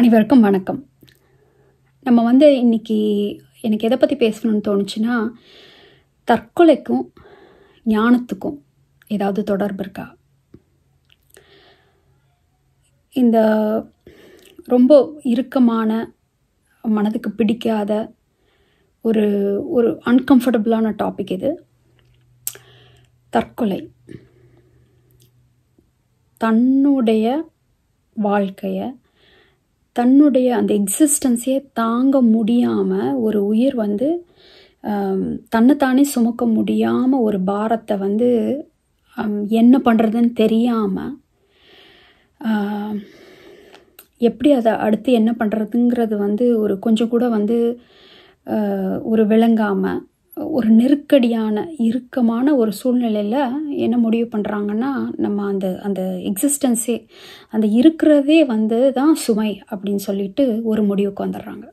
அனைவருக்கும் வணக்கம் நம்ம வந்து இன்னைக்கு எனக்கு எதை பற்றி பேசணும்னு தோணுச்சுன்னா தற்கொலைக்கும் ஞானத்துக்கும் ஏதாவது தொடர்பு இருக்கா இந்த ரொம்ப இறுக்கமான மனதுக்கு பிடிக்காத ஒரு ஒரு அன்கம்ஃபர்டபுளான டாபிக் இது தற்கொலை தன்னுடைய வாழ்க்கையை தன்னுடைய அந்த எக்ஸிஸ்டன்ஸையே தாங்க முடியாமல் ஒரு உயிர் வந்து ஆம், தன்னைத்தானே சுமக்க முடியாமல் ஒரு பாரத்தை வந்து ஆம், என்ன பண்ணுறதுன்னு தெரியாமல் எப்படி அதை அடுத்து என்ன பண்ணுறதுங்கிறது வந்து ஒரு கொஞ்சம் கூட வந்து ஆஹ், ஒரு விளங்காமல் ஒரு நெருக்கடியான இறுக்கமான ஒரு சூழ்நிலையில் என்ன முடிவு பண்ணுறாங்கன்னா நம்ம அந்த அந்த எக்ஸிஸ்டன்ஸே அந்த இருக்கிறதே வந்து தான் சுமை அப்படின்னு சொல்லிட்டு ஒரு முடிவுக்கு வந்துடுறாங்க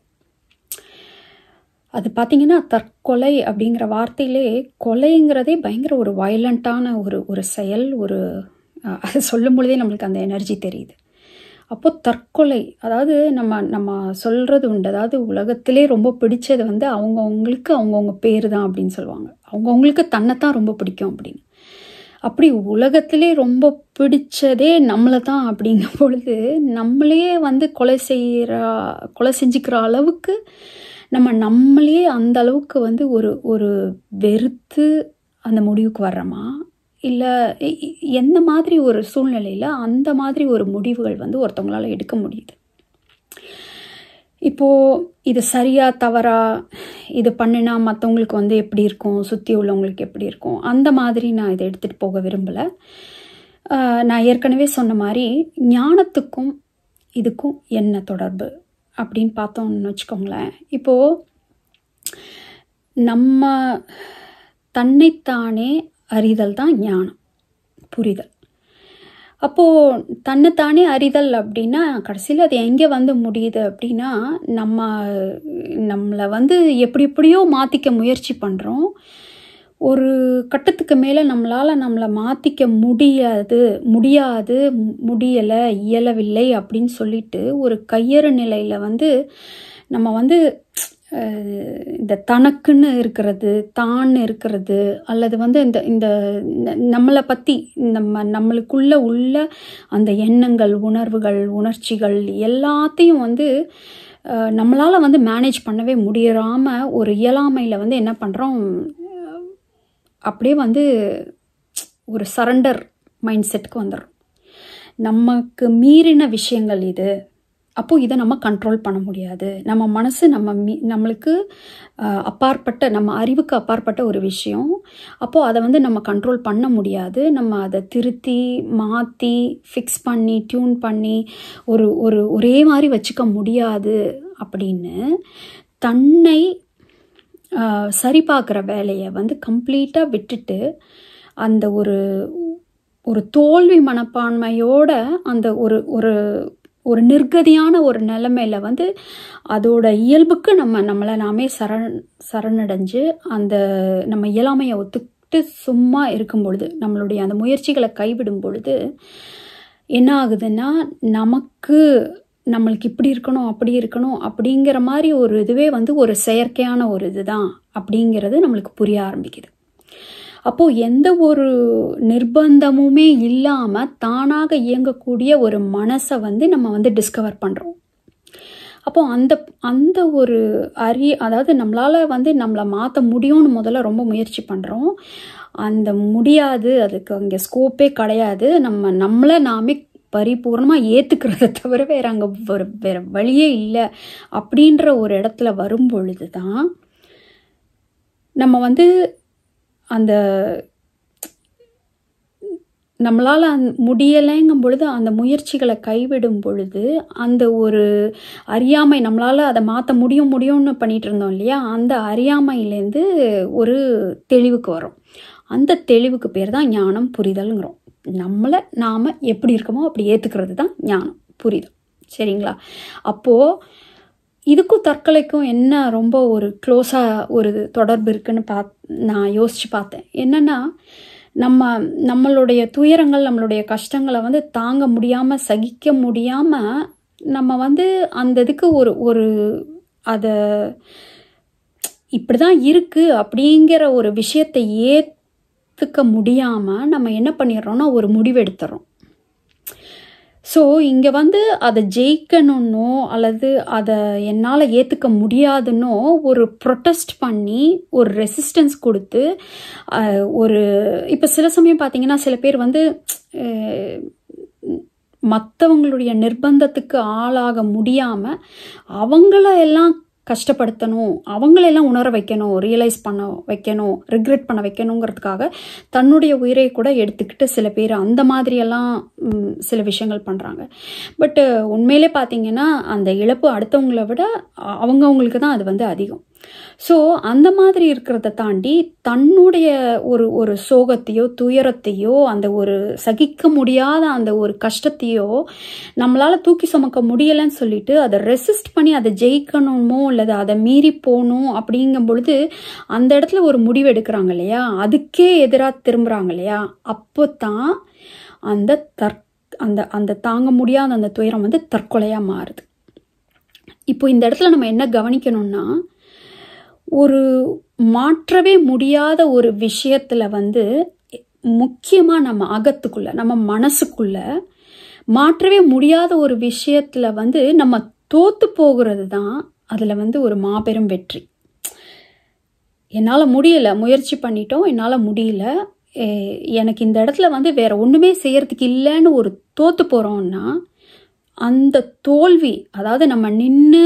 அது பார்த்தீங்கன்னா தற்கொலை அப்படிங்கிற வார்த்தையிலே கொலைங்கிறதே பயங்கர ஒரு வயலண்ட்டான ஒரு ஒரு செயல் ஒரு அஹ், அது சொல்லும் பொழுதே நம்மளுக்கு அந்த எனர்ஜி தெரியுது அப்போ தற்கொலை அதாவது நம்ம நம்ம சொல்கிறது உண்டு அதாவது உலகத்திலே ரொம்ப பிடிச்சது வந்து அவங்கவுங்களுக்கு அவங்கவுங்க பேர் தான் அப்படின்னு சொல்லுவாங்க அவங்கவுங்களுக்கு தன்னைத்தான் ரொம்ப பிடிக்கும் அப்படின்னு அப்படி உலகத்திலே ரொம்ப பிடிச்சதே நம்மளை தான் அப்படிங்கும் பொழுது நம்மளே வந்து கொலை செய்கிற கொலை செஞ்சுக்கிற அளவுக்கு நம்ம நம்மளே அந்த அளவுக்கு வந்து ஒரு ஒரு வெறுத்து அந்த முடிவுக்கு வர்றோமா இல்லை எந்த மாதிரி ஒரு சூழ்நிலையில் அந்த மாதிரி ஒரு முடிவுகள் வந்து ஒருத்தவங்களால எடுக்க முடியுது இப்போது இது சரியா தவறா இது பண்ணினா மற்றவங்களுக்கு வந்து எப்படி இருக்கும் சுற்றி உள்ளவங்களுக்கு எப்படி இருக்கும் அந்த மாதிரி நான் இதை எடுத்துகிட்டு போக விரும்பலை ஆஹ் நான் ஏற்கனவே சொன்ன மாதிரி ஞானத்துக்கும் இதுக்கும் என்ன தொடர்பு அப்படின்னு பார்த்தோம்னு வச்சுக்கோங்களேன் இப்போது நம்ம தன்னைத்தானே அறிதல் தான் ஞானம் புரிதல் அப்போது தன்னைத்தானே அறிதல் அப்படின்னா கடைசியில் அது எங்கே வந்து முடியுது அப்படின்னா நம்ம நம்மளை வந்து எப்படி எப்படியோ மாற்றிக்க முயற்சி பண்ணுறோம் ஒரு கட்டத்துக்கு மேலே நம்மளால் நம்மளை மாற்றிக்க முடியாது முடியாது முடியலை இயலவில்லை அப்படின்னு சொல்லிட்டு ஒரு கையறு நிலையில் வந்து நம்ம வந்து அஹ், இந்த தனக்குன்னு இருக்கிறது தான் இருக்கிறது அல்லது வந்து இந்த இந்த ந- நம்மளை பற்றி நம்ம நம்மளுக்குள்ள உள்ள அந்த எண்ணங்கள் உணர்வுகள் உணர்ச்சிகள் எல்லாத்தையும் வந்து அஹ், நம்மளால் வந்து மேனேஜ் பண்ணவே முடியறாம ஒரு இயலாமையில் வந்து என்ன பண்ணுறோம் அப்படியே வந்து ஒரு சரண்டர் மைண்ட் செட்டுக்கு வந்துடும் நமக்கு மீறின விஷயங்கள் இது அப்போது இதை நம்ம கண்ட்ரோல் பண்ண முடியாது நம்ம மனசு நம்ம மீ நம்மளுக்கு ஆஹ், அப்பாற்பட்ட நம்ம அறிவுக்கு அப்பாற்பட்ட ஒரு விஷயம் அப்போது அதை வந்து நம்ம கண்ட்ரோல் பண்ண முடியாது நம்ம அதை திருத்தி மாற்றி ஃபிக்ஸ் பண்ணி டியூன் பண்ணி ஒரு ஒரு ஒரே மாதிரி வச்சுக்க முடியாது அப்படின்னு தன்னை ஆஹ், சரி பார்க்குற வேலையை வந்து கம்ப்ளீட்டாக விட்டுட்டு அந்த ஒரு ஒரு தோல்வி மனப்பான்மையோட அந்த ஒரு ஒரு ஒரு நிர்கதியான ஒரு நிலைமையில வந்து அதோட இயல்புக்கு நம்ம நம்மளை நாமே சரண் சரணடைஞ்சு அந்த நம்ம இயலாமையை ஒத்துக்கிட்டு சும்மா இருக்கும் பொழுது நம்மளுடைய அந்த முயற்சிகளை கைவிடும் பொழுது என்ன ஆகுதுன்னா நமக்கு நம்மளுக்கு இப்படி இருக்கணும் அப்படி இருக்கணும் அப்படிங்கிற மாதிரி ஒரு இதுவே வந்து ஒரு செயற்கையான ஒரு இதுதான் அப்படிங்கிறது நம்மளுக்கு புரிய ஆரம்பிக்குது அப்போது எந்த ஒரு நிர்பந்தமுமே இல்லாமல் தானாக இயங்கக்கூடிய ஒரு மனசை வந்து நம்ம வந்து டிஸ்கவர் பண்ணுறோம் அப்போ அந்த அந்த ஒரு அறி அதாவது நம்மளால் வந்து நம்மளை மாற்ற முடியும்னு முதல்ல ரொம்ப முயற்சி பண்ணுறோம் அந்த முடியாது அதுக்கு அங்கே ஸ்கோப்பே கிடையாது நம்ம நம்மளை நாமே பரிபூர்ணமாக ஏற்றுக்கிறத தவிர வேற அங்கே ஒரு வேற வழியே இல்லை அப்படின்ற ஒரு இடத்துல வரும் பொழுது தான் நம்ம வந்து அந்த நம்மளால் முடியலைங்கும் பொழுது அந்த முயற்சிகளை கைவிடும் பொழுது அந்த ஒரு அறியாமை நம்மளால் அதை மாற்ற முடியும் முடியும்னு பண்ணிட்டு இருந்தோம் இல்லையா அந்த அறியாமையிலேருந்து ஒரு தெளிவுக்கு வரும் அந்த தெளிவுக்கு பேர் தான் ஞானம் புரிதல்ங்கிறோம் நம்மளை நாம் எப்படி இருக்கமோ அப்படி ஏற்றுக்கிறது தான் ஞானம் புரிதல் சரிங்களா அப்போது இதுக்கும் தற்கொலைக்கும் என்ன ரொம்ப ஒரு க்ளோஸாக ஒரு தொடர்பு இருக்குன்னு பாத் நான் யோசித்து பார்த்தேன் என்னென்னா நம்ம நம்மளுடைய துயரங்கள் நம்மளுடைய கஷ்டங்களை வந்து தாங்க முடியாமல் சகிக்க முடியாமல் நம்ம வந்து அந்த இதுக்கு ஒரு ஒரு அதை இப்படி தான் இருக்குது அப்படிங்கிற ஒரு விஷயத்தை ஏற்றுக்க முடியாமல் நம்ம என்ன பண்ணிடுறோம்னா ஒரு முடிவு எடுத்துறோம் ஸோ இங்கே வந்து அதை ஜெயிக்கணுன்னோ அல்லது அதை என்னால் ஏற்றுக்க முடியாதுன்னோ ஒரு ப்ரொட்டஸ்ட் பண்ணி ஒரு ரெசிஸ்டன்ஸ் கொடுத்து அஹ், ஒரு இப்போ சில சமயம் பார்த்தீங்கன்னா சில பேர் வந்து மற்றவங்களுடைய நிர்பந்தத்துக்கு ஆளாக முடியாமல் அவங்கள எல்லாம் கஷ்டப்படுத்தணும் அவங்களெல்லாம் உணர வைக்கணும் ரியலைஸ் பண்ண வைக்கணும் ரிக்ரெட் பண்ண வைக்கணுங்கிறதுக்காக தன்னுடைய உயிரை கூட எடுத்துக்கிட்டு சில பேர் அந்த மாதிரியெல்லாம் ம், சில விஷயங்கள் பண்ணுறாங்க பட்டு உண்மையிலே பார்த்தீங்கன்னா அந்த இழப்பு அடுத்தவங்கள விட அ- அவங்கவங்களுக்கு தான் அது வந்து அதிகம் ஸோ அந்த மாதிரி இருக்கிறத தாண்டி தன்னுடைய ஒரு ஒரு சோகத்தையோ துயரத்தையோ அந்த ஒரு சகிக்க முடியாத அந்த ஒரு கஷ்டத்தையோ நம்மளால் தூக்கி சுமக்க முடியலைன்னு சொல்லிட்டு அதை ரெசிஸ்ட் பண்ணி அதை ஜெயிக்கணுமோ அல்லது அதை மீறி போகணும் அப்படிங்கும் பொழுது அந்த இடத்துல ஒரு முடிவு எடுக்கிறாங்க இல்லையா அதுக்கே எதிராக திரும்புகிறாங்க இல்லையா அப்போ தான் அந்த தற் அந்த அந்த தாங்க முடியாத அந்த துயரம் வந்து தற்கொலையாக மாறுது இப்போ இந்த இடத்துல நம்ம என்ன கவனிக்கணும்னா ஒரு மாற்றவே முடியாத ஒரு விஷயத்துல வந்து முக்கியமாக நம்ம அகத்துக்குள்ள நம்ம மனசுக்குள்ள மாற்றவே முடியாத ஒரு விஷயத்துல வந்து நம்ம தோத்து போகிறது தான் அதில் வந்து ஒரு மாபெரும் வெற்றி என்னால் முடியல முயற்சி பண்ணிட்டோம் என்னால் முடியல எ- எனக்கு இந்த இடத்துல வந்து வேற ஒன்றுமே செய்யறதுக்கு இல்லைன்னு ஒரு தோத்து போகிறோம்னா அந்த தோல்வி அதாவது நம்ம நின்று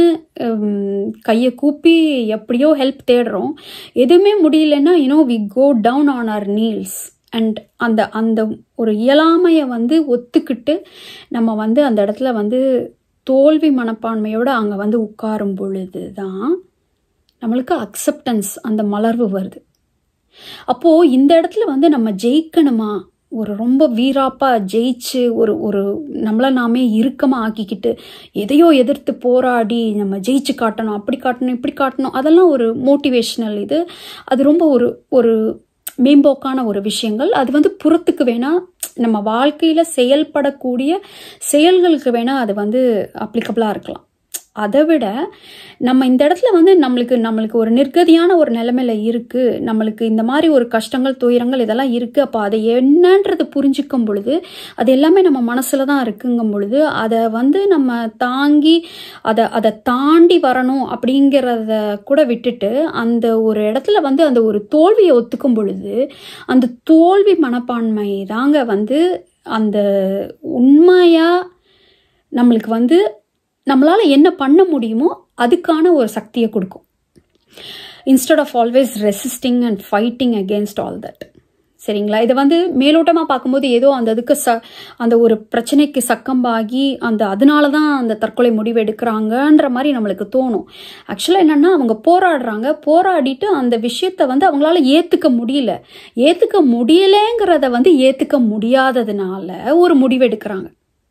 கையை கூப்பி எப்படியோ ஹெல்ப் தேடுறோம் எதுவுமே முடியலன்னா you know we go down on our knees and அந்த அந்த ஒரு இயலாமையை வந்து ஒத்துக்கிட்டு நம்ம வந்து அந்த இடத்துல வந்து தோல்வி மனப்பான்மையோடு அங்கே வந்து உட்காரும் பொழுது தான் நம்மளுக்கு அக்செப்டன்ஸ் அந்த மலர்வு வருது அப்போது இந்த இடத்துல வந்து நம்ம ஜெயிக்கணுமா ஒரு ரொம்ப வீராப்பா ஜெயிச்சு ஒரு ஒரு நம்மளை நாமே இறுக்கமாக ஆக்கிக்கிட்டு எதையோ எதிர்த்து போராடி நம்ம ஜெயிச்சு காட்டணும் அப்படி காட்டணும் இப்படி காட்டணும் அதெல்லாம் ஒரு மோட்டிவேஷ்னல் இது அது ரொம்ப ஒரு ஒரு மேம்போக்கான ஒரு விஷயங்கள் அது வந்து புறத்துக்கு வேணா நம்ம வாழ்க்கையில் செயல்படக்கூடிய செயல்களுக்கு வேணா அது வந்து அப்ளிகபிளாக இருக்கலாம் அதை விட நம்ம இந்த இடத்துல வந்து நம்மளுக்கு நம்மளுக்கு ஒரு நிர்கதியான ஒரு நிலைமையில இருக்கு நம்மளுக்கு இந்த மாதிரி ஒரு கஷ்டங்கள் துயரங்கள் இதெல்லாம் இருக்கு அப்போ அதை என்னன்றது புரிஞ்சுக்கும் பொழுது அது எல்லாமே நம்ம மனசுல தான் இருக்குங்கும் பொழுது அதை வந்து நம்ம தாங்கி அதை அதை தாண்டி வரணும் அப்படிங்கிறத கூட விட்டுட்டு அந்த ஒரு இடத்துல வந்து அந்த ஒரு தோல்வியை ஒத்துக்கும் பொழுது அந்த தோல்வி மனப்பான்மை தாங்க வந்து அந்த உண்மையா நம்மளுக்கு வந்து நம்மளால் என்ன பண்ண முடியுமோ அதுக்கான ஒரு சக்தியை கொடுக்கும் instead of always resisting and fighting against all that சரிங்களா இதை வந்து மேலோட்டமாக பார்க்கும்போது ஏதோ அந்த இதுக்கு ச அந்த ஒரு பிரச்சனைக்கு சக்கம்பாகி அந்த அதனால தான் அந்த தற்கொலை முடிவு எடுக்கிறாங்கன்ற மாதிரி நம்மளுக்கு தோணும் ஆக்சுவலாக என்னென்னா அவங்க போராடுறாங்க போராடிட்டு அந்த விஷயத்தை வந்து அவங்களால ஏற்றுக்க முடியல ஏற்றுக்க முடியலைங்கிறத வந்து ஏற்றுக்க முடியாததுனால ஒரு முடிவு எடுக்கிறாங்க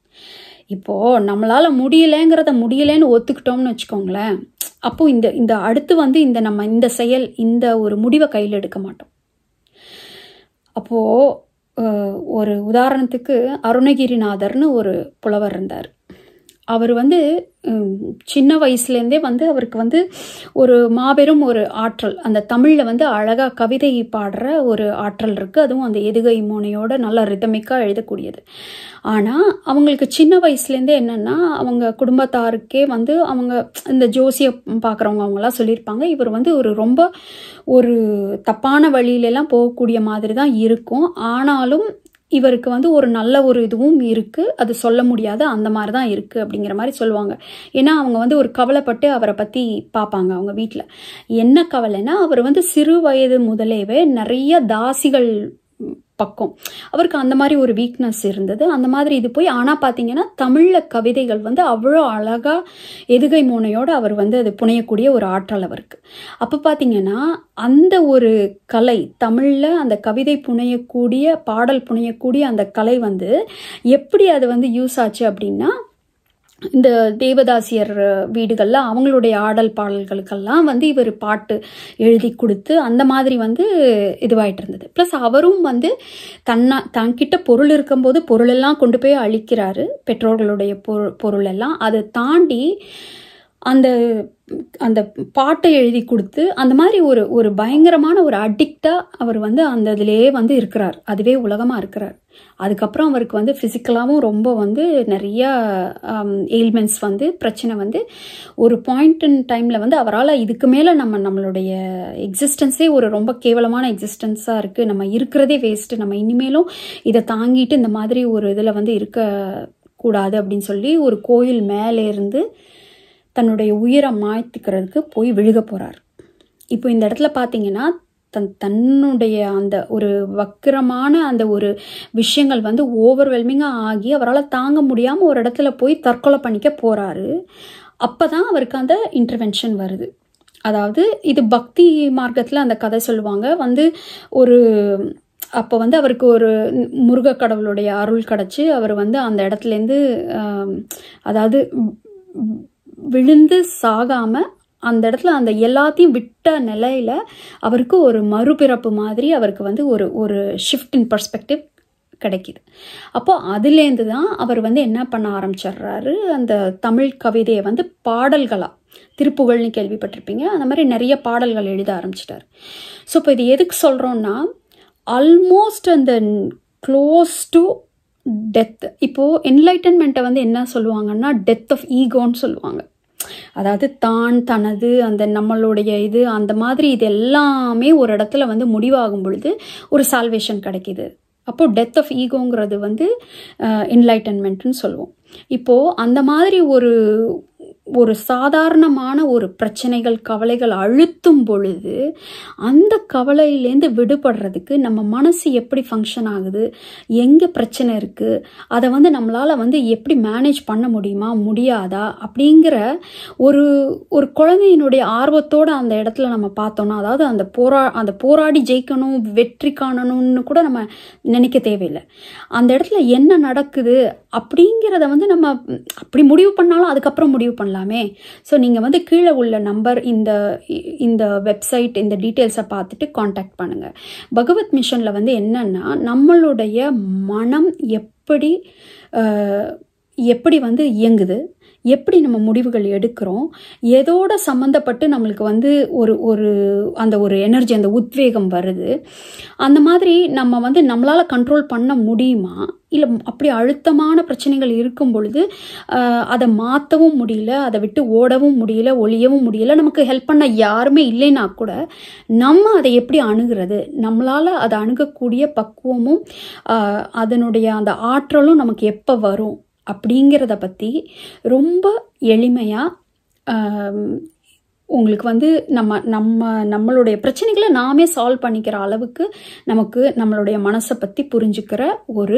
இப்போ நம்மளால முடியலைங்கிறத முடியலைன்னு ஒத்துக்கிட்டோம்னு வச்சுக்கோங்களேன் அப்போ இந்த இந்த அடுத்து வந்து இந்த நம்ம இந்த செயல் இந்த ஒரு முடிவை கையில் எடுக்க மாட்டோம் அப்போ அஹ், ஒரு உதாரணத்துக்கு அருணகிரிநாதர்னு ஒரு புலவர் இருந்தார் அவர் வந்து உம், சின்ன வயசுலேருந்தே வந்து அவருக்கு வந்து ஒரு மாபெரும் ஒரு ஆற்றல் அந்த தமிழில் வந்து அழகாக கவிதை பாடுற ஒரு ஆற்றல் இருக்குது அதுவும் அந்த எதுகை மோனையோட நல்லா ரிதமிக்காக எழுதக்கூடியது ஆனால் அவங்களுக்கு சின்ன வயசுலேருந்தே என்னென்னா அவங்க குடும்பத்தாருக்கே வந்து அவங்க இந்த ஜோசியை பார்க்குறவங்க அவங்களாம் சொல்லியிருப்பாங்க இவர் வந்து ஒரு ரொம்ப ஒரு தப்பான வழியிலெல்லாம் போகக்கூடிய மாதிரி தான் இருக்கும் ஆனாலும் இவருக்கு வந்து ஒரு நல்ல ஒரு இதுவும் இருக்குது அது சொல்ல முடியாத அந்த மாதிரி தான் இருக்குது அப்படிங்கிற மாதிரி சொல்லுவாங்க ஏன்னா அவங்க வந்து ஒரு கவலைப்பட்டு அவரை பற்றி பார்ப்பாங்க அவங்க வீட்டில் என்ன கவலைன்னா அவர் வந்து சிறு வயது முதலேவே நிறைய தாசிகள் பக்கம் அவருக்கு அந்த மாதிரி ஒரு வீக்னஸ் இருந்தது அந்த மாதிரி இது போய் ஆனால் பார்த்தீங்கன்னா தமிழில் கவிதைகள் வந்து அவ்வளோ அழகாக எதுகை மோனையோடு அவர் வந்து அது புனையக்கூடிய ஒரு ஆற்றல் அவருக்கு அப்போ பார்த்தீங்கன்னா அந்த ஒரு கலை தமிழில் அந்த கவிதை புனையக்கூடிய பாடல் புனையக்கூடிய அந்த கலை வந்து எப்படி அது வந்து யூஸ் ஆச்சு அப்படின்னா இந்த தேவதாசியர் வீடுகளில் அவங்களுடைய ஆடல் பாடல்களுக்கெல்லாம் வந்து இவர் பாட்டு எழுதி கொடுத்து அந்த மாதிரி வந்து இதுவாயிட்டு இருந்தது ப்ளஸ் அவரும் வந்து தன்னா தன்கிட்ட பொருள் இருக்கும்போது பொருளெல்லாம் கொண்டு போய் அழிக்கிறாரு பெற்றோர்களுடைய பொருள் பொருள் எல்லாம் அதை தாண்டி அந்த அந்த பாட்டை எழுதி கொடுத்து அந்த மாதிரி ஒரு ஒரு பயங்கரமான ஒரு அடிக்டாக அவர் வந்து அந்த இதிலே வந்து இருக்கிறார் அதுவே உலகமாக இருக்கிறார் அதுக்கப்புறம் அவருக்கு வந்து ஃபிசிக்கலாகவும் ரொம்ப வந்து நிறைய எயில்மெண்ட்ஸ் வந்து பிரச்சனை வந்து ஒரு பாயிண்ட் இன் டைமில் வந்து அவரால் இதுக்கு மேலே நம்ம நம்மளுடைய எக்ஸிஸ்டன்ஸே ஒரு ரொம்ப கேவலமான எக்ஸிஸ்டன்ஸாக இருக்குது நம்ம இருக்கிறதே வேஸ்ட்டு நம்ம இனிமேலும் இதை தாங்கிட்டு இந்த மாதிரி ஒரு இதில் வந்து இருக்க கூடாது அப்படின்னு சொல்லி ஒரு கோயில் மேலே இருந்து தன்னுடைய உயிரை மாய்த்திக்கிறதுக்கு போய் விழுக போகிறார் இப்போ இந்த இடத்துல பார்த்தீங்கன்னா தன் தன்னுடைய அந்த ஒரு வக்கிரமான அந்த ஒரு விஷயங்கள் வந்து ஓவர்வெல்மிங்காக ஆகி அவரால் தாங்க முடியாமல் ஒரு இடத்துல போய் தற்கொலை பண்ணிக்க போகிறாரு அப்போ தான் அவருக்கு அந்த இன்டர்வென்ஷன் வருது அதாவது இது பக்தி மார்க்கத்தில் அந்த கதை சொல்லுவாங்க வந்து ஒரு அப்போ வந்து அவருக்கு ஒரு முருக கடவுளுடைய அருள் கிடச்சி அவர் வந்து அந்த இடத்துலேருந்து அதாவது விழுந்து சாகாமல் அந்த இடத்துல அந்த எல்லாத்தையும் விட்ட நிலையில் அவருக்கு ஒரு மறுபிறப்பு மாதிரி அவருக்கு வந்து ஒரு ஒரு ஷிஃப்ட் இன் பர்ஸ்பெக்டிவ் கிடைக்கிது அப்போ அதுலேருந்து தான் அவர் வந்து என்ன பண்ண ஆரம்பிச்சிடுறாரு அந்த தமிழ் கவிதையை வந்து பாடல்களாக திருப்புகழ்னு கேள்விப்பட்டிருப்பீங்க அந்த மாதிரி நிறைய பாடல்கள் எழுத ஆரம்பிச்சிட்டார் ஸோ இப்போ இது எதுக்கு சொல்கிறோன்னா ஆல்மோஸ்ட் அந்த க்ளோஸ் டு டெத் இப்போது என்லைட்டன்மெண்ட்டை வந்து என்ன சொல்லுவாங்கன்னா டெத் ஆஃப் ஈகோன்னு சொல்லுவாங்க அதாவது தான் தனது அந்த நம்மளுடைய இது அந்த மாதிரி இது எல்லாமே ஒரு இடத்துல வந்து முடிவாகும் பொழுது ஒரு சால்வேஷன் கிடைக்கிது அப்போது டெத் ஆஃப் ஈகோங்கிறது வந்து என்லைட்டன்மெண்ட்னு சொல்லுவோம் இப்போது அந்த மாதிரி ஒரு ஒரு சாதாரணமான ஒரு பிரச்சனைகள் கவலைகள் அழுத்தும் பொழுது அந்த கவலையிலேருந்து விடுபடுறதுக்கு நம்ம மனசு எப்படி ஃபங்க்ஷன் ஆகுது எங்கே பிரச்சனை இருக்குது அதை வந்து நம்மளால் வந்து எப்படி மேனேஜ் பண்ண முடியுமா முடியாதா அப்படிங்கிற ஒரு ஒரு குழந்தையினுடைய ஆர்வத்தோடு அந்த இடத்துல நம்ம பார்த்தோன்னா அதாவது அந்த போரா அந்த போராடி ஜெயிக்கணும் வெற்றி காணணும்னு கூட நம்ம நினைக்க தேவையில்லை அந்த இடத்துல என்ன நடக்குது அப்படிங்கிறத வந்து நம்ம அப்படி முடிவு பண்ணாலும் அதுக்கப்புறம் முடிவு பண்ணலாமே ஸோ நீங்கள் வந்து கீழே உள்ள நம்பர் இந்த இந்த வெப்சைட் இந்த டீட்டெயில்ஸை பார்த்துட்டு காண்டாக்ட் பண்ணுங்கள் பகவத் மிஷனில் வந்து என்னென்னா நம்மளுடைய மனம் எப்படி எப்படி வந்து இயங்குது எப்படி நம்ம முடிவுகள் எடுக்கிறோம் எதோட சம்மந்தப்பட்டு நம்மளுக்கு வந்து ஒரு ஒரு அந்த ஒரு எனர்ஜி அந்த உத்வேகம் வருது அந்த மாதிரி நம்ம வந்து நம்மளால் கண்ட்ரோல் பண்ண முடியுமா இல்லை அப்படி அழுத்தமான பிரச்சனைகள் இருக்கும் பொழுது அதை மாற்றவும் முடியல அதை விட்டு ஓடவும் முடியல ஒழியவும் முடியல நமக்கு ஹெல்ப் பண்ண யாருமே இல்லைன்னா கூட நம்ம அதை எப்படி அணுகிறது நம்மளால் அதை அணுகக்கூடிய பக்குவமும் அதனுடைய அந்த ஆற்றலும் நமக்கு எப்போ வரும் அப்படிங்கிறத பற்றி ரொம்ப எளிமையாக உங்களுக்கு வந்து நம்ம நம்ம நம்மளுடைய பிரச்சனைகளை நாமே சால்வ் பண்ணிக்கிற அளவுக்கு நமக்கு நம்மளுடைய மனசை பற்றி புரிஞ்சுக்கிற ஒரு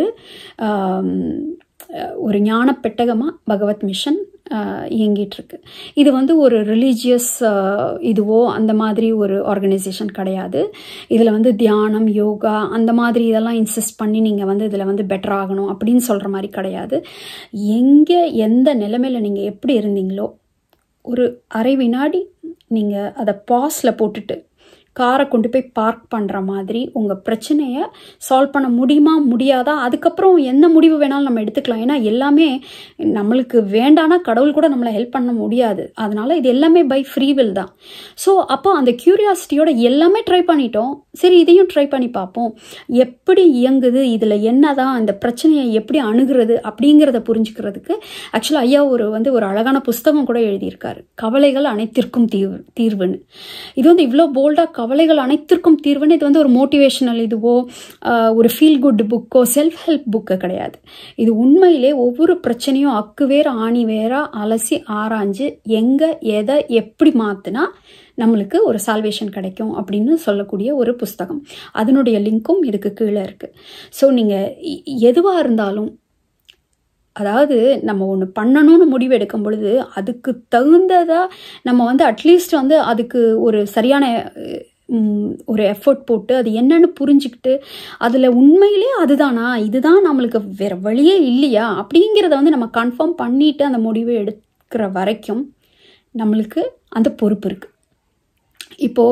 ஒரு ஞான பெட்டகமாக பகவத் மிஷன் இயங்கிட்டு இருக்கு இது வந்து ஒரு ரிலீஜியஸ் இதுவோ அந்த மாதிரி ஒரு ஆர்கனைசேஷன் கிடையாது இதில் வந்து தியானம் யோகா அந்த மாதிரி இதெல்லாம் இன்சிஸ்ட் பண்ணி நீங்கள் வந்து இதில் வந்து பெட்டர் ஆகணும் அப்படின்னு சொல்கிற மாதிரி கிடையாது எங்கே எந்த நிலைமையில் நீங்கள் எப்படி இருந்தீங்களோ ஒரு அரை வினாடி நீங்கள் அதை பாஸில் போட்டுட்டு காரை கொண்டு போய் பார்க் பண்ணுற மாதிரி உங்கள் பிரச்சனையை சால்வ் பண்ண முடியுமா முடியாதா அதுக்கப்புறம் எந்த முடிவு வேணாலும் நம்ம எடுத்துக்கலாம் ஏன்னா எல்லாமே நம்மளுக்கு வேண்டானா கடவுள் கூட நம்மளை ஹெல்ப் பண்ண முடியாது அதனால இது எல்லாமே பை ஃப்ரீ வில் தான் ஸோ அப்போ அந்த க்யூரியாசிட்டியோட எல்லாமே ட்ரை பண்ணிட்டோம் சரி இதையும் ட்ரை பண்ணி பார்ப்போம் எப்படி இயங்குது இதில் என்ன தான் இந்த பிரச்சனையை எப்படி அணுகிறது அப்படிங்கிறத புரிஞ்சுக்கிறதுக்கு ஆக்சுவலாக ஐயா ஒரு வந்து ஒரு அழகான புஸ்தகம் கூட எழுதியிருக்காரு கவலைகள் அனைத்திற்கும் தீர்வு தீர்வுன்னு இது வந்து இவ்வளோ போல்டாக கவலைகள் அனைத்திற்கும் தீர்வுன்னு இது வந்து ஒரு மோட்டிவேஷனல் இதுவோ ஒரு ஃபீல் குட் புக்கோ செல்ஃப் ஹெல்ப் புக்கு கிடையாது இது உண்மையிலே ஒவ்வொரு பிரச்சனையும் அக்கு வேற ஆணி வேற அலசி ஆராய்ஞ்சு எங்கே எதை எப்படி மாற்றினா நம்மளுக்கு ஒரு சால்வேஷன் கிடைக்கும் அப்படின்னு சொல்லக்கூடிய ஒரு புஸ்தகம் அதனுடைய லிங்க்கும் இதுக்கு கீழே இருக்குது ஸோ நீங்கள் எதுவாக இருந்தாலும் அதாவது நம்ம ஒன்று பண்ணணும்னு முடிவு எடுக்கும் பொழுது அதுக்கு தகுந்ததாக நம்ம வந்து அட்லீஸ்ட் வந்து அதுக்கு ஒரு சரியான ம், ஒரு எஃபர்ட் போட்டு அது என்னன்னு புரிஞ்சுக்கிட்டு அதில் உண்மையிலே அதுதானா இதுதான் நம்மளுக்கு வேற வழியே இல்லையா அப்படிங்கிறத வந்து நம்ம கன்ஃபார்ம் பண்ணிட்டு அந்த முடிவை எடுக்கிற வரைக்கும் நம்மளுக்கு அந்த பொறுப்பு இருக்கு இப்போ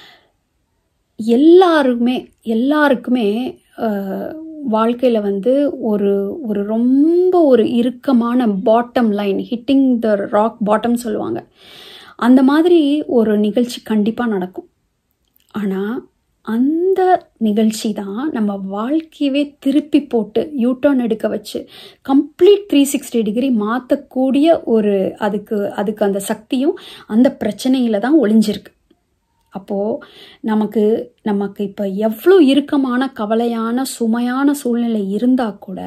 எல்லாருமே எல்லாருக்குமே வாழ்க்கையில் வந்து ஒரு ஒரு ரொம்ப ஒரு இறுக்கமான bottom line hitting the rock bottom சொல்லுவாங்க அந்த மாதிரி ஒரு நிகழ்ச்சி கண்டிப்பாக நடக்கும் ஆனால் அந்த நிகழ்ச்சி தான் நம்ம வாழ்க்கையவே திருப்பி போட்டு யூட்டர்ன் எடுக்க வச்சு கம்ப்ளீட் த்ரீ சிக்ஸ்டி டிகிரி மாற்றக்கூடிய ஒரு அதுக்கு அதுக்கு அந்த சக்தியும் அந்த பிரச்சனையில் தான் ஒளிஞ்சிருக்கு அப்போது நமக்கு நமக்கு இப்போ எவ்வளோ இறுக்கமான கவலையான சுமையான சூழ்நிலை இருந்தால் கூட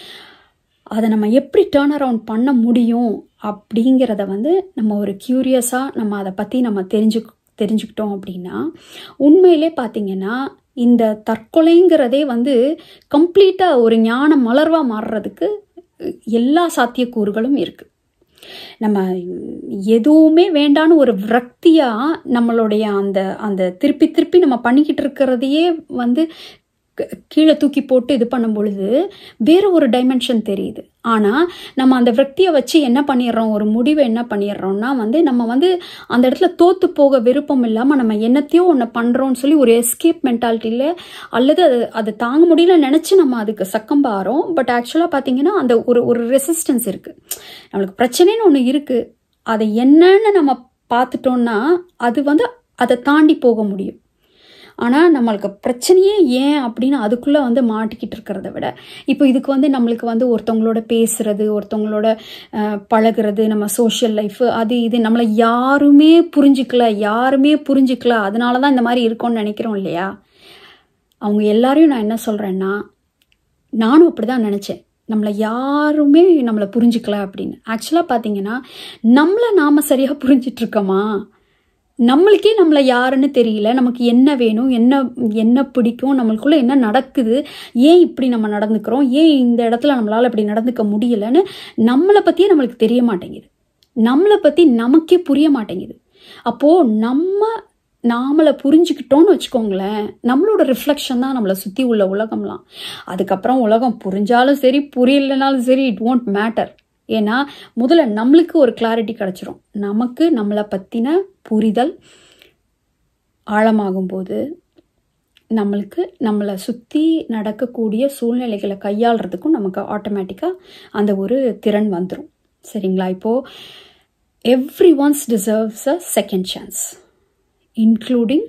அதை நம்ம எப்படி டேர்ன் அரவுண்ட் பண்ண முடியும் அப்படிங்கிறத வந்து நம்ம ஒரு க்யூரியஸாக நம்ம அதை பற்றி நம்ம தெரிஞ்சு தெரிஞ்சுக்கிட்டோம் அப்படின்னா உண்மையிலே பார்த்தீங்கன்னா இந்த தற்கொலைங்கிறதே வந்து கம்ப்ளீட்டாக ஒரு ஞான மலர்வாக மாறுறதுக்கு எல்லா சாத்தியக்கூறுகளும் இருக்குது நம்ம எதுவுமே வேண்டான்னு ஒரு விரக்தியாக நம்மளுடைய அந்த அந்த திருப்பி திருப்பி நம்ம பண்ணிக்கிட்டு இருக்கிறதையே வந்து க- கீழே தூக்கி போட்டு இது பண்ணும் பொழுது வேற ஒரு டைமென்ஷன் தெரியுது ஆனால் நம்ம அந்த விரக்தியை வச்சு என்ன பண்ணிடுறோம் ஒரு முடிவை என்ன பண்ணிடுறோம்னா வந்து நம்ம வந்து அந்த இடத்துல தோத்து போக விருப்பம் இல்லாமல் நம்ம என்னத்தையோ ஒன்று பண்ணுறோம்னு சொல்லி ஒரு எஸ்கேப் மென்டாலிட்டியில் அல்லது அது அதை தாங்க முடியல நினச்சி நம்ம அதுக்கு சக்கம்பாரோம் பட் ஆக்சுவலாக பார்த்தீங்கன்னா அந்த ஒரு ஒரு ரெசிஸ்டன்ஸ் இருக்குது நம்மளுக்கு பிரச்சனைன்னு ஒன்று இருக்குது அதை என்னன்னு நம்ம பார்த்துட்டோம்னா அது வந்து அதை தாண்டி போக முடியும் ஆனால் நம்மளுக்கு பிரச்சனையே ஏன் அப்படின்னு அதுக்குள்ளே வந்து மாட்டிக்கிட்டு இருக்கிறத விட இப்போ இதுக்கு வந்து நம்மளுக்கு வந்து ஒருத்தவங்களோட பேசுறது ஒருத்தவங்களோட அஹ், பழகுறது நம்ம சோஷியல் லைஃப் அது இது நம்மளை யாருமே புரிஞ்சுக்கல யாருமே புரிஞ்சுக்கல அதனால தான் இந்த மாதிரி இருக்கோம்னு நினைக்கிறோம் இல்லையா அவங்க எல்லாரையும் நான் என்ன சொல்கிறேன்னா நானும் அப்படி தான் நினச்சேன் நம்மளை யாருமே நம்மளை புரிஞ்சுக்கல அப்படின்னு ஆக்சுவலாக பார்த்தீங்கன்னா நம்மளை நாம் சரியாக புரிஞ்சிட்டு இருக்கோமா நம்மளுக்கே நம்மளை யாருன்னு தெரியல நமக்கு என்ன வேணும் என்ன என்ன பிடிக்கும் நம்மளுக்குள்ள என்ன நடக்குது ஏன் இப்படி நம்ம நடந்துக்கிறோம் ஏன் இந்த இடத்துல நம்மளால் இப்படி நடந்துக்க முடியலன்னு நம்மளை பற்றியே நம்மளுக்கு தெரிய மாட்டேங்குது நம்மளை பற்றி நமக்கே புரிய மாட்டேங்குது அப்போது நம்ம நாமளை புரிஞ்சுக்கிட்டோம்னு வச்சுக்கோங்களேன் நம்மளோட ரிஃப்ளெக்ஷன் தான் நம்மளை சுற்றி உள்ள உலகம்லாம் அதுக்கப்புறம் உலகம் புரிஞ்சாலும் சரி புரியலைனாலும் சரி இட் won't மேட்டர் ஏன்னா முதல்ல நம்மளுக்கு ஒரு கிளாரிட்டி கிடச்சிரும் நமக்கு நம்மளை பற்றின புரிதல் ஆழமாகும்போது நம்மளுக்கு நம்மளை சுற்றி நடக்கக்கூடிய சூழ்நிலைகளை கையாளுறதுக்கும் நமக்கு ஆட்டோமேட்டிக்காக அந்த ஒரு திறன் வந்துடும் சரிங்களா இப்போது every ones deserves a second chance including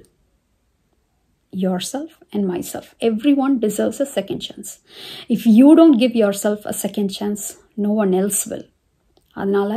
yourself and myself. Everyone deserves a second chance. If you don't give yourself a second chance, no one else will. அதனால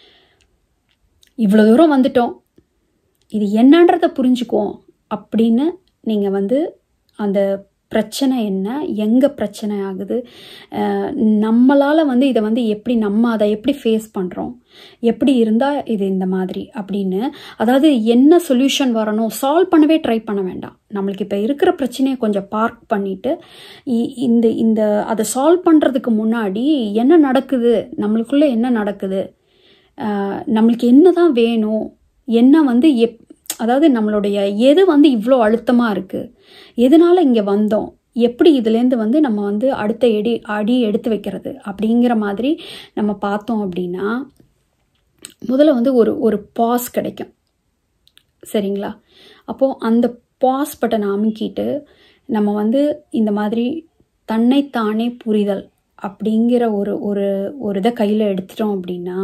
இவ்வளோ தூரம் வந்துட்டோம் இது என்னன்றதை புரிஞ்சுக்குவோம் அப்படின்னு நீங்கள் வந்து அந்த பிரச்சனை என்ன எங்கே பிரச்சனை ஆகுது அஹ் நம்மளால் வந்து இதை வந்து எப்படி நம்ம அதை எப்படி ஃபேஸ் பண்ணுறோம் எப்படி இருந்தால் இது இந்த மாதிரி அப்படின்னு அதாவது என்ன சொல்யூஷன் வரணும் சால்வ் பண்ணவே ட்ரை பண்ண வேண்டாம் நம்மளுக்கு இப்போ இருக்கிற பிரச்சனையை கொஞ்சம் பார்க் பண்ணிட்டு இ- இந்த இந்த அதை சால்வ் பண்ணுறதுக்கு முன்னாடி என்ன நடக்குது நம்மளுக்குள்ளே என்ன நடக்குது ஆஹ் நம்மளுக்கு என்ன தான் வேணும் என்ன வந்து எப் அதாவது நம்மளுடைய எது வந்து இவ்வளோ அழுத்தமாக இருக்குது எதனால இங்கே வந்தோம் எப்படி இதுலேருந்து வந்து நம்ம வந்து அடுத்த எடி அடி எடுத்து வைக்கிறது அப்படிங்கிற மாதிரி நம்ம பார்த்தோம் அப்படின்னா முதல்ல வந்து ஒரு ஒரு பாஸ் கிடைக்கும் சரிங்களா அப்போது அந்த பாஸ் பட்டனை அமுக்கிட்டு நம்ம வந்து இந்த மாதிரி தன்னைத்தானே புரிதல் அப்படிங்கிற ஒரு ஒரு ஒரு இதை கையில் எடுத்துட்டோம் அப்படின்னா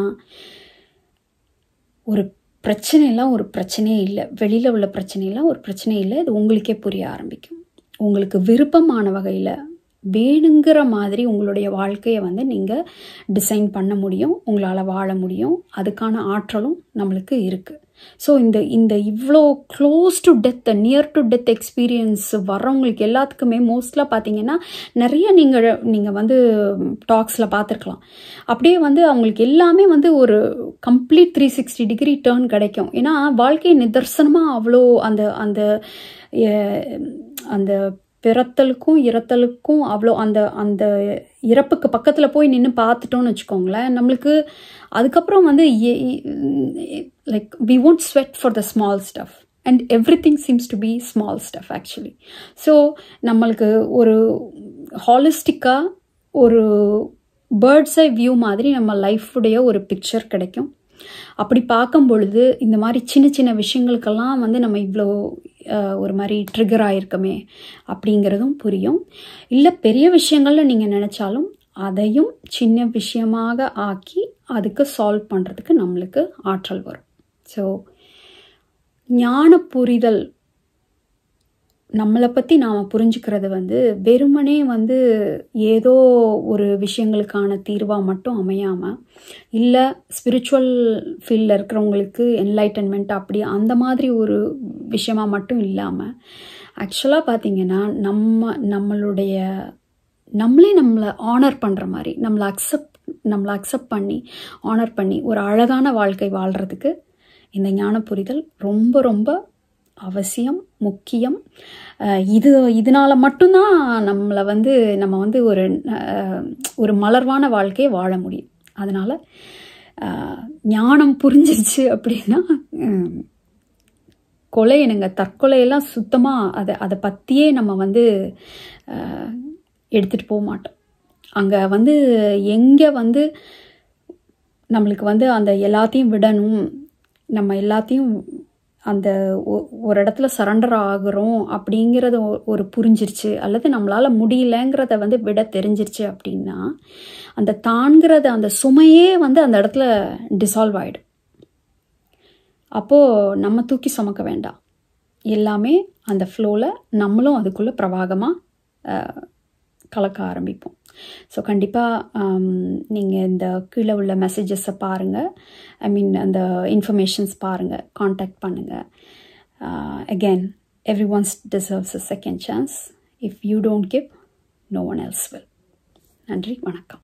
ஒரு பிரச்சனையெல்லாம் ஒரு பிரச்சனையே இல்லை வெளியில் உள்ள பிரச்சனையெல்லாம் ஒரு பிரச்சனை இல்லை இது உங்களுக்கே புரிய ஆரம்பிக்கும் உங்களுக்கு விருப்பமான வகையில் வேணுங்கிற மாதிரி உங்களுடைய வாழ்க்கையை வந்து நீங்கள் டிசைன் பண்ண முடியும் உங்களால் வாழ முடியும் அதுக்கான ஆற்றலும் நம்மளுக்கு இருக்குது ஸோ இந்த இந்த இவ்வளோ close to death near to death experience வர்றவங்களுக்கு எல்லாத்துக்குமே மோஸ்ட்லாக பார்த்தீங்கன்னா நிறைய நீங்கள் நீங்கள் வந்து டாக்ஸில் பார்த்துருக்கலாம் அப்படியே வந்து அவங்களுக்கு எல்லாமே வந்து ஒரு complete three sixty degree turn கிடைக்கும் ஏன்னா வாழ்க்கை நிதர்சனமாக அவ்வளோ அந்த அந்த எ- அந்த பிறத்தலுக்கும் இறத்தலுக்கும் அவ்வளோ அந்த அந்த இறப்புக்கு பக்கத்தில் போய் நின்று பார்த்துட்டோம்னு வச்சுக்கோங்களேன் நம்மளுக்கு அதுக்கப்புறம் வந்து like we won't sweat for the small stuff and everything seems to be small stuff actually so நம்மளுக்கு ஒரு ஹாலிஸ்டிக்காக ஒரு பேர்ட்ஸ் ஐ வியூ மாதிரி நம்ம லைஃபுடைய ஒரு பிக்சர் கிடைக்கும் அப்படி பார்க்கும் பொழுது இந்த மாதிரி சின்ன சின்ன விஷயங்களுக்கெல்லாம் வந்து நம்ம இவ்வளோ அஹ், ஒரு மாதிரி ட்ரிகர் ஆயிருக்கமே அப்படிங்கிறதும் புரியும் இல்லை பெரிய விஷயங்கள்ல நீங்கள் நினச்சாலும் அதையும் சின்ன விஷயமாக ஆக்கி அதுக்கு சால்வ் பண்ணுறதுக்கு நம்மளுக்கு ஆற்றல் வரும் ஸோ ஞான புரிதல் நம்மளை பற்றி நாம் புரிஞ்சுக்கிறது வந்து வெறுமனே வந்து ஏதோ ஒரு விஷயங்களுக்கான தீர்வாக மட்டும் அமையாமல் இல்லை ஸ்பிரிச்சுவல் ஃபீல்டில் இருக்கிறவங்களுக்கு என்லைட்டன்மெண்ட் அப்படி அந்த மாதிரி ஒரு விஷயமா மட்டும் இல்லாமல் ஆக்சுவலாக பார்த்தீங்கன்னா நம்ம நம்மளுடைய நம்மளே நம்மளை ஆனர் பண்ணுற மாதிரி நம்மளை அக்செப்ட் நம்மளை அக்செப்ட் பண்ணி ஆனர் பண்ணி ஒரு அழகான வாழ்க்கை வாழ்கிறதுக்கு இந்த ஞான புரிதல் ரொம்ப ரொம்ப அவசியம் முக்கியம் அஹ் இது இதனால மட்டும்தான் நம்மளை வந்து நம்ம வந்து ஒரு அஹ், ஒரு மலர்வான வாழ்க்கையை வாழ முடியும் அதனால் ஞானம் புரிஞ்சிருச்சு அப்படின்னா உம், கொலை என்னங்க தற்கொலையெல்லாம் சுத்தமாக அதை அதை பற்றியே நம்ம வந்து எடுத்துகிட்டு போக மாட்டோம் அங்கே வந்து எங்கே வந்து நம்மளுக்கு வந்து அந்த எல்லாத்தையும் விடணும் நம்ம எல்லாத்தையும் அந்த ஒ- ஒரு இடத்துல சரண்டர் ஆகுறோம் அப்படிங்கிறது ஒ- ஒரு புரிஞ்சிருச்சு அல்லது நம்மளால் முடியலங்கிறத வந்து விட தெரிஞ்சிருச்சு அப்படின்னா அந்த தான்கிறது அந்த சுமையே வந்து அந்த இடத்துல டிசால்வ் ஆகிடும் அப்போது நம்ம தூக்கி சுமக்க வேண்டாம் எல்லாமே அந்த ஃப்ளோவில் நம்மளும் அதுக்குள்ளே பிரவாகமாக கலக்க ஆரம்பிப்போம் ஸோ கண்டிப்பாக நீங்கள் இந்த கீழே உள்ள மெசேஜஸை பாருங்கள் ஐ மீன் அந்த இன்ஃபர்மேஷன்ஸ் பாருங்கள் காண்டாக்ட் பண்ணுங்கள் again every ones deserves a second chance if you don't give no one else will நன்றி வணக்கம்